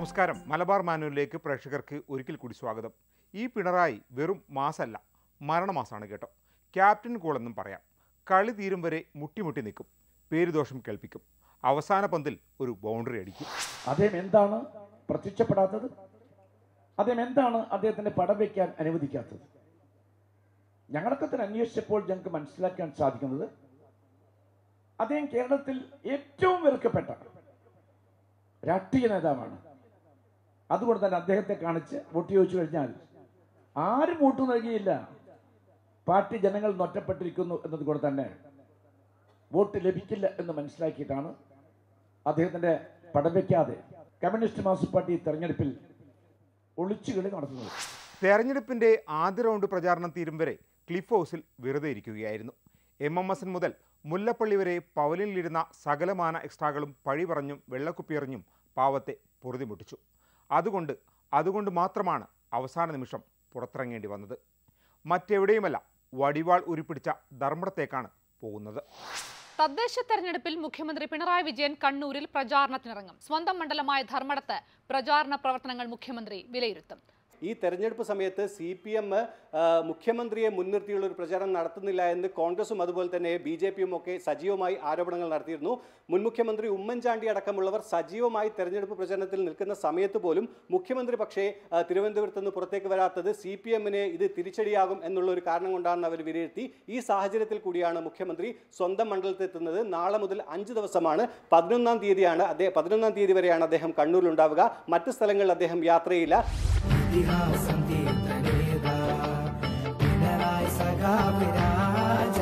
നമസ്കാരം മലബാർ മാനുവലിലേക്ക് പ്രേക്ഷകർക്ക് ഒരിക്കൽ കൂടി സ്വാഗതം ഈ പിണറായി വെറും മാസല്ല മരണമാസമാണ് കേട്ടോ ക്യാപ്റ്റൻ കൂളെന്നും പറയാം കളി തീരും വരെ മുട്ടിമുട്ടി നിൽക്കും പേരുദോഷം കേൾപ്പിക്കും അവസാന പന്തിൽ ഒരു ബൗണ്ടറി അടിക്കും അദ്ദേഹം എന്താണ് പ്രത്യക്ഷപ്പെടാത്തത് അദ്ദേഹം എന്താണ് അദ്ദേഹത്തിന്റെ പടം വയ്ക്കാൻ അനുവദിക്കാത്തത് ഞങ്ങളൊക്കെ തന്നെ അന്വേഷിച്ചപ്പോൾ ഞങ്ങൾക്ക് മനസ്സിലാക്കാൻ സാധിക്കുന്നത് അദ്ദേഹം കേരളത്തിൽ ഏറ്റവും വെറുക്കപ്പെട്ട രാഷ്ട്രീയ നേതാവാണ് അതുകൊണ്ട് തന്നെ അദ്ദേഹത്തെ കാണിച്ച് വോട്ട് ചോദിച്ചു കഴിഞ്ഞാൽ ആരും വോട്ട് നൽകിയില്ല പാർട്ടി ജനങ്ങൾ നൊറ്റപ്പെട്ടിരിക്കുന്നു എന്നതുകൊണ്ട് തന്നെ വോട്ട് ലഭിക്കില്ല എന്ന് മനസ്സിലാക്കിയിട്ടാണ് അദ്ദേഹത്തിന്റെ പടം വയ്ക്കാതെ കമ്മ്യൂണിസ്റ്റ് മാർക്സിസ്റ്റ് പാർട്ടി തെരഞ്ഞെടുപ്പിൽ ഒളിച്ചുകളി നടത്തുന്നത് തെരഞ്ഞെടുപ്പിന്റെ ആദ്യ റൗണ്ട് പ്രചാരണം തീരും വരെ ക്ലിഫ് ഹൗസിൽ വെറുതെ ഇരിക്കുകയായിരുന്നു എം എം എസിൻ മുതൽ മുല്ലപ്പള്ളി വരെ പവലിനിലിരുന്ന സകലമാന എക്സ്ട്രാകളും പഴി പറഞ്ഞും വെള്ളക്കുപ്പിയെറിഞ്ഞും പാവത്തെ പൊറുതിമുട്ടിച്ചു അതുകൊണ്ട് അതുകൊണ്ട് മാത്രമാണ് അവസാന നിമിഷം പുറത്തിറങ്ങേണ്ടി വന്നത് മറ്റെവിടെയുമല്ല വടിവാൾ ഉരുപ്പിടിച്ച ധർമ്മടത്തേക്കാണ് പോകുന്നത് തദ്ദേശ തെരഞ്ഞെടുപ്പിൽ മുഖ്യമന്ത്രി പിണറായി വിജയൻ കണ്ണൂരിൽ പ്രചാരണത്തിനിറങ്ങും സ്വന്തം മണ്ഡലമായ ധർമ്മടത്ത് പ്രചാരണ പ്രവർത്തനങ്ങൾ മുഖ്യമന്ത്രി വിലയിരുത്തും ഈ തെരഞ്ഞെടുപ്പ് സമയത്ത് സി പി എം മുഖ്യമന്ത്രിയെ മുൻനിർത്തിയുള്ള ഒരു പ്രചാരണം നടത്തുന്നില്ല എന്ന് കോൺഗ്രസും അതുപോലെ തന്നെ ബി ജെ പിയും ഒക്കെ സജീവമായി ആരോപണങ്ങൾ നടത്തിയിരുന്നു മുൻ മുഖ്യമന്ത്രി ഉമ്മൻചാണ്ടി അടക്കമുള്ളവർ സജീവമായി തെരഞ്ഞെടുപ്പ് പ്രചരണത്തിൽ നിൽക്കുന്ന സമയത്ത് പോലും മുഖ്യമന്ത്രി പക്ഷേ ആ, തിരുവനന്തപുരത്ത് നിന്ന് പുറത്തേക്ക് വരാത്തത് സി പി എമ്മിന് ഇത് തിരിച്ചടിയാകും എന്നുള്ള ഒരു കാരണം കൊണ്ടാണ് അവർ വിലയിരുത്തി ഈ സാഹചര്യത്തിൽ കൂടിയാണ് മുഖ്യമന്ത്രി സ്വന്തം മണ്ഡലത്തിൽ എത്തുന്നത് നാളെ മുതൽ അഞ്ച് ദിവസമാണ് പതിനൊന്നാം തീയതിയാണ് അദ്ദേഹം പതിനൊന്നാം തീയതി വരെയാണ് അദ്ദേഹം കണ്ണൂരിൽ ഉണ്ടാവുക മറ്റ് സ്ഥലങ്ങളിൽ അദ്ദേഹം യാത്രയില്ല ഇതിഹാസം തീർത്തനേതാ പിണറായി സഖാവ് രാജ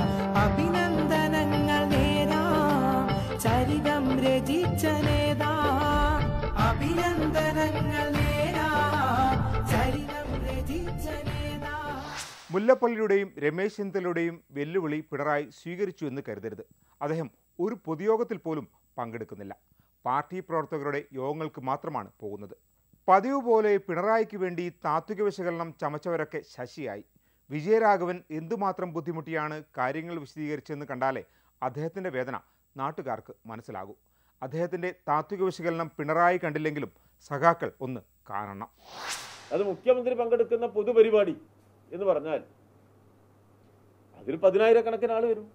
അഭിനന്ദനങ്ങൾ നേരാം ചരിതം രചിച്ച നേതാ അഭിനന്ദനങ്ങൾ നേരാം ചരിതം രചിച്ച നേതാ മുല്ലപ്പള്ളിയുടെയും രമേശ് ചെന്നിത്തലയുടെയും വെല്ലുവിളി പിണറായി സ്വീകരിച്ചു എന്ന് കരുതരുത് അദ്ദേഹം ഒരു പൊതുയോഗത്തിൽ പോലും പങ്കെടുക്കുന്നില്ല പാർട്ടി പ്രവർത്തകരുടെ യോഗങ്ങൾക്ക് മാത്രമാണ് പോകുന്നത് പതിവ് പോലെ പിണറായിക്ക് വേണ്ടി താത്വിക വിശകലനം ചമച്ചവരൊക്കെ ശശിയായി വിജയരാഘവൻ എന്തുമാത്രം ബുദ്ധിമുട്ടിയാണ് കാര്യങ്ങൾ വിശദീകരിച്ചെന്ന് കണ്ടാലേ അദ്ദേഹത്തിൻ്റെ വേദന നാട്ടുകാർക്ക് മനസ്സിലാകൂ അദ്ദേഹത്തിൻ്റെ താത്വിക വിശകലനം പിണറായി കണ്ടില്ലെങ്കിലും സഖാക്കൾ ഒന്ന് കാണണം അത് മുഖ്യമന്ത്രി പങ്കെടുക്കുന്ന പൊതുപരിപാടി എന്ന് പറഞ്ഞാൽ അതിൽ പതിനായിരക്കണക്കിന് ആൾ വരും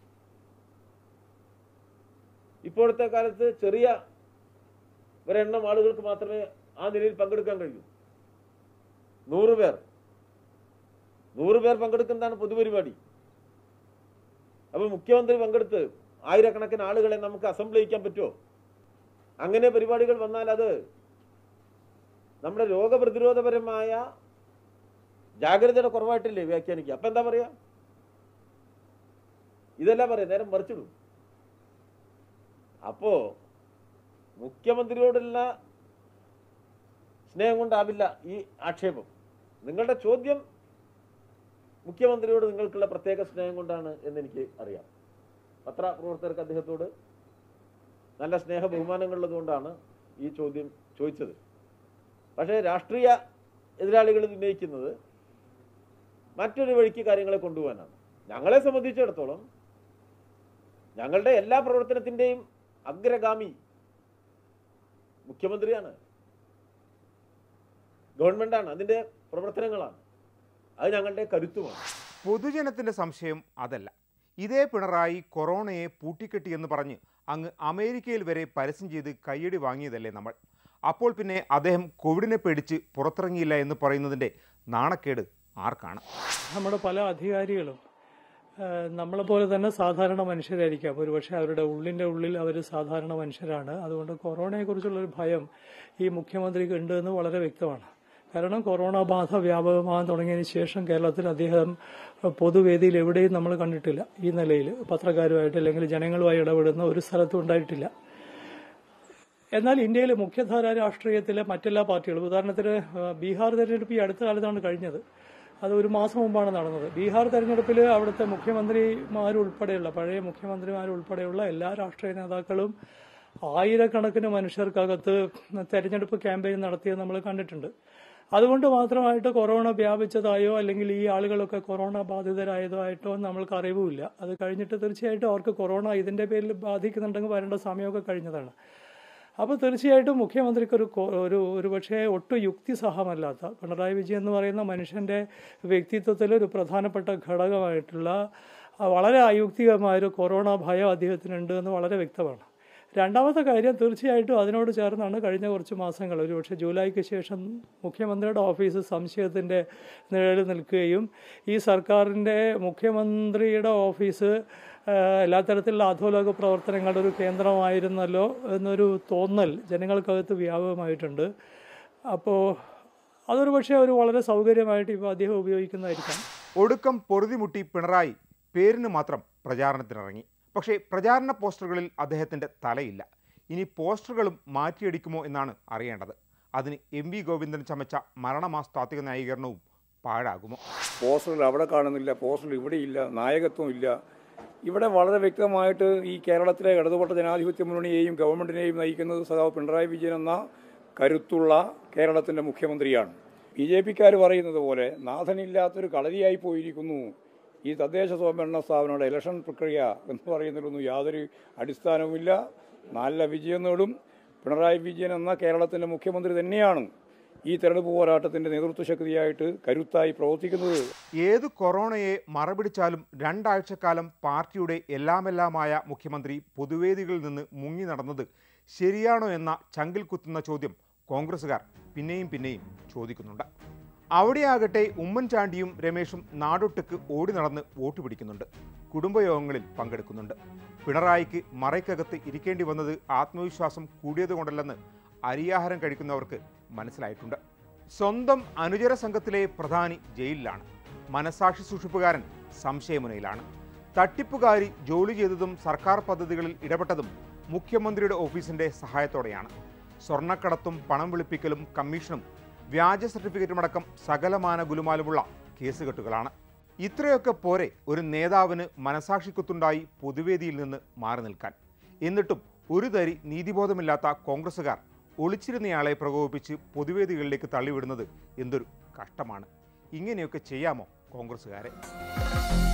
ഇപ്പോഴത്തെ കാലത്ത് ചെറിയ ഒരെണ്ണം ആളുകൾക്ക് മാത്രമേ ആ നിലയിൽ പങ്കെടുക്കാൻ കഴിയൂ നൂറ് പേർ നൂറ് പേർ പങ്കെടുക്കുന്നതാണ് പൊതുപരിപാടി അപ്പൊ മുഖ്യമന്ത്രി പങ്കെടുത്ത് ആയിരക്കണക്കിന് ആളുകളെ നമുക്ക് അസംബ്ലി ചെയ്യിക്കാൻ പറ്റുമോ അങ്ങനെ പരിപാടികൾ വന്നാൽ അത് നമ്മുടെ രോഗപ്രതിരോധപരമായ ജാഗ്രതയുടെ കുറവായിട്ടില്ലേ വ്യാഖ്യാനിക്കുക അപ്പൊ എന്താ പറയാ ഇതെല്ലാം പറയാം നേരം മറിച്ചിടും അപ്പോ മുഖ്യമന്ത്രിയോടുള്ള സ്നേഹം കൊണ്ടാവില്ല ഈ ആക്ഷേപം നിങ്ങളുടെ ചോദ്യം മുഖ്യമന്ത്രിയോട് നിങ്ങൾക്കുള്ള പ്രത്യേക സ്നേഹം കൊണ്ടാണ് എന്ന് എനിക്ക് അറിയാം പത്രപ്രവർത്തകർക്ക് അദ്ദേഹത്തോട് നല്ല സ്നേഹ ബഹുമാനങ്ങളുള്ളത് കൊണ്ടാണ് ഈ ചോദ്യം ചോദിച്ചത് പക്ഷേ രാഷ്ട്രീയ എതിരാളികൾ ഉന്നയിക്കുന്നത് മറ്റൊരു വഴിക്ക് കാര്യങ്ങളെ കൊണ്ടുപോകാനാണ് ഞങ്ങളെ സംബന്ധിച്ചിടത്തോളം ഞങ്ങളുടെ എല്ലാ പ്രവർത്തനത്തിൻ്റെയും അഗ്രഗാമി മുഖ്യമന്ത്രിയാണ് ഗവൺമെന്റാണ് അതിൻ്റെ പ്രവർത്തനങ്ങളാണ് അത് ഞങ്ങളുടെ കരുത്തുമാണ് പൊതുജനത്തിന്റെ സംശയം അതല്ല ഇതേ പിണറായി കൊറോണയെ പൂട്ടിക്കെട്ടിയെന്ന് പറഞ്ഞ് അങ്ങ് അമേരിക്കയിൽ വരെ പരസ്യം ചെയ്ത് കയ്യടി വാങ്ങിയതല്ലേ നമ്മൾ അപ്പോൾ പിന്നെ അദ്ദേഹം കോവിഡിനെ പേടിച്ച് പുറത്തിറങ്ങിയില്ല എന്ന് പറയുന്നതിൻ്റെ നാണക്കേട് ആർക്കാണ് നമ്മുടെ പല അധികാരികളും ഏഹ്, നമ്മളെപ്പോലെ തന്നെ സാധാരണ മനുഷ്യരായിരിക്കാം ഒരുപക്ഷെ അവരുടെ ഉള്ളിൻ്റെ ഉള്ളിൽ അവർ സാധാരണ മനുഷ്യരാണ് അതുകൊണ്ട് കൊറോണയെക്കുറിച്ചുള്ളൊരു ഭയം ഈ മുഖ്യമന്ത്രിക്ക് ഉണ്ട് എന്ന് വളരെ വ്യക്തമാണ് കാരണം കൊറോണ ബാധ വ്യാപകമാകാൻ തുടങ്ങിയതിന് ശേഷം കേരളത്തിൽ അദ്ദേഹം പൊതുവേദിയിൽ എവിടെയും നമ്മൾ കണ്ടിട്ടില്ല ഈ നിലയിൽ പത്രക്കാരുമായിട്ട് അല്ലെങ്കിൽ ജനങ്ങളുമായി ഇടപെടുന്ന ഒരു സ്ഥലത്തും ഉണ്ടായിട്ടില്ല എന്നാൽ ഇന്ത്യയിലെ മുഖ്യധാര രാഷ്ട്രീയത്തിലെ മറ്റെല്ലാ പാർട്ടികളും ഉദാഹരണത്തിന് ആ, ബീഹാർ തെരഞ്ഞെടുപ്പ് ഈ അടുത്ത കാലത്താണ് കഴിഞ്ഞത് അത് ഒരു മാസം മുമ്പാണ് നടന്നത് ബീഹാർ തെരഞ്ഞെടുപ്പിൽ അവിടുത്തെ മുഖ്യമന്ത്രിമാരുൾപ്പെടെയുള്ള പഴയ മുഖ്യമന്ത്രിമാരുൾപ്പെടെയുള്ള എല്ലാ രാഷ്ട്രീയ നേതാക്കളും ആയിരക്കണക്കിന് മനുഷ്യർക്കകത്ത് തെരഞ്ഞെടുപ്പ് ക്യാമ്പയിൻ നടത്തിയത് നമ്മൾ കണ്ടിട്ടുണ്ട് അതുകൊണ്ട് മാത്രമായിട്ട് കൊറോണ വ്യാപിച്ചതായോ അല്ലെങ്കിൽ ഈ ആളുകളൊക്കെ കൊറോണ ബാധിതരായതോ ആയിട്ടോ നമ്മൾക്ക് അറിവുമില്ല അത് കഴിഞ്ഞിട്ട് തീർച്ചയായിട്ടും അവർക്ക് കൊറോണ ഇതിന്റെ പേരിൽ ബാധിക്കുന്നുണ്ടെങ്കിൽ വരേണ്ട സമയമൊക്കെ കഴിഞ്ഞതാണ് അപ്പോൾ തീർച്ചയായിട്ടും മുഖ്യമന്ത്രിക്ക് ഒരു കൊ- ഒരു ഒരു പക്ഷേ ഒട്ടും യുക്തിസഹമല്ലാത്ത പിണറായി വിജയൻ എന്ന് പറയുന്ന മനുഷ്യൻ്റെ വ്യക്തിത്വത്തിൽ ഒരു പ്രധാനപ്പെട്ട ഘടകമായിട്ടുള്ള ആ, വളരെ അയുക്തികമായൊരു കൊറോണ ഭയം അദ്ദേഹത്തിനുണ്ട് എന്ന് വളരെ വ്യക്തമാണ് രണ്ടാമത്തെ കാര്യം തീർച്ചയായിട്ടും അതിനോട് ചേർന്നാണ് കഴിഞ്ഞ കുറച്ച് മാസങ്ങൾ ഒരു പക്ഷേ ജൂലൈക്ക് ശേഷം മുഖ്യമന്ത്രിയുടെ ഓഫീസ് സംശയത്തിൻ്റെ നിഴലിൽ നിൽക്കുകയും ഈ സർക്കാരിൻ്റെ മുഖ്യമന്ത്രിയുടെ ഓഫീസ് ആ, എല്ലാ തരത്തിലുള്ള അധോലോക പ്രവർത്തനങ്ങളുടെ ഒരു കേന്ദ്രമായിരുന്നല്ലോ എന്നൊരു തോന്നൽ ജനങ്ങൾക്കകത്ത് വ്യാപകമായിട്ടുണ്ട് അപ്പോൾ അതൊരു പക്ഷേ ഒരു വളരെ സൗകര്യമായിട്ട് ഇപ്പോൾ അദ്ദേഹം ഉപയോഗിക്കുന്നതായിരിക്കാം ഒടുക്കം പൊറുതിമുട്ടി പിണറായി പേരിന് മാത്രം പ്രചാരണത്തിനിറങ്ങി പക്ഷേ പ്രചാരണ പോസ്റ്ററുകളിൽ അദ്ദേഹത്തിൻ്റെ തലയില്ല ഇനി പോസ്റ്ററുകളും മാറ്റിയടിക്കുമോ എന്നാണ് അറിയേണ്ടത് അതിന് എം വി ഗോവിന്ദൻ ചമച്ച മരണമാസ്താത്വിക ന്യായീകരണവും പാഴാകുമോ പോസ്റ്ററിൽ അവിടെ കാണുന്നില്ല പോസ്റ്ററിൽ ഇവിടെയില്ല നായകത്വം ഇല്ല ഇവിടെ വളരെ വ്യക്തമായിട്ട് ഈ കേരളത്തിലെ ഇടതുപക്ഷ ജനാധിപത്യ മുന്നണിയെയും ഗവൺമെന്റിനെയും നയിക്കുന്നത് സഖാവ് പിണറായി വിജയൻ എന്ന കരുത്തുള്ള കേരളത്തിന്റെ മുഖ്യമന്ത്രിയാണ് ബി ജെ പിക്കാർ പറയുന്നത് പോലെ നാഥനില്ലാത്തൊരു കളരിയായി പോയിരിക്കുന്നു ഈ തദ്ദേശ സ്വയംഭരണ സ്ഥാപനങ്ങളുടെ ഇലക്ഷൻ പ്രക്രിയ എന്ന് പറയുന്നതിലൊന്നും യാതൊരു അടിസ്ഥാനവുമില്ല നല്ല വിജയം നേടും പിണറായി വിജയൻ എന്ന കേരളത്തിന്റെ മുഖ്യമന്ത്രി തന്നെയാണ് ഈ തെരഞ്ഞെടുപ്പ് പോരാട്ടത്തിന്റെ നേതൃത്വ ശക്തിയായിട്ട് കരുത്തായി പ്രവർത്തിക്കുന്നത് ഏത് കൊറോണയെ മറപിടിച്ചാലും രണ്ടാഴ്ചക്കാലം പാർട്ടിയുടെ എല്ലാമെല്ലാമായ മുഖ്യമന്ത്രി പൊതുവേദികളിൽ നിന്ന് മുങ്ങി നടന്നത് ശരിയാണോ എന്ന ചങ്കിൽ കുത്തുന്ന ചോദ്യം കോൺഗ്രസുകാർ പിന്നെയും പിന്നെയും ചോദിക്കുന്നുണ്ട് അവിടെയാകട്ടെ ഉമ്മൻചാണ്ടിയും രമേശും നാടൊട്ടുക്ക് ഓടി നടന്ന് വോട്ട് പിടിക്കുന്നുണ്ട് കുടുംബയോഗങ്ങളിൽ പങ്കെടുക്കുന്നുണ്ട് പിണറായിക്ക് മറയ്ക്കകത്ത് ഇരിക്കേണ്ടി വന്നത് ആത്മവിശ്വാസം കൂടിയതുകൊണ്ടല്ലെന്ന് അരിയാഹാരം കഴിക്കുന്നവർക്ക് മനസ്സിലായിട്ടുണ്ട് സ്വന്തം അനുചര സംഘത്തിലെ പ്രധാനി ജയിലിലാണ് മനസാക്ഷി സൂക്ഷിപ്പുകാരൻ സംശയമുനയിലാണ് തട്ടിപ്പുകാരി ജോലി ചെയ്തതും സർക്കാർ പദ്ധതികളിൽ ഇടപെട്ടതും മുഖ്യമന്ത്രിയുടെ ഓഫീസിന്റെ സഹായത്തോടെയാണ് സ്വർണ്ണക്കടത്തും പണം വെളുപ്പിക്കലും കമ്മീഷനും വ്യാജ സർട്ടിഫിക്കറ്റുമടക്കം സകലമാന ഗുലുമാലുമുള്ള കേസുകെട്ടുകളാണ് ഇത്രയൊക്കെ പോരെ ഒരു നേതാവിന് മനസാക്ഷിക്കുത്തുണ്ടായി പൊതുവേദിയിൽ നിന്ന് മാറി നിൽക്കാൻ എന്നിട്ടും ഒരു തരി നീതിബോധമില്ലാത്ത കോൺഗ്രസുകാർ ഒളിച്ചിരുന്നയാളെ പ്രകോപിപ്പിച്ച് പൊതുവേദികളിലേക്ക് തള്ളിവിടുന്നത് എന്തൊരു കഷ്ടമാണ് ഇങ്ങനെയൊക്കെ ചെയ്യാമോ കോൺഗ്രസ്സുകാരെ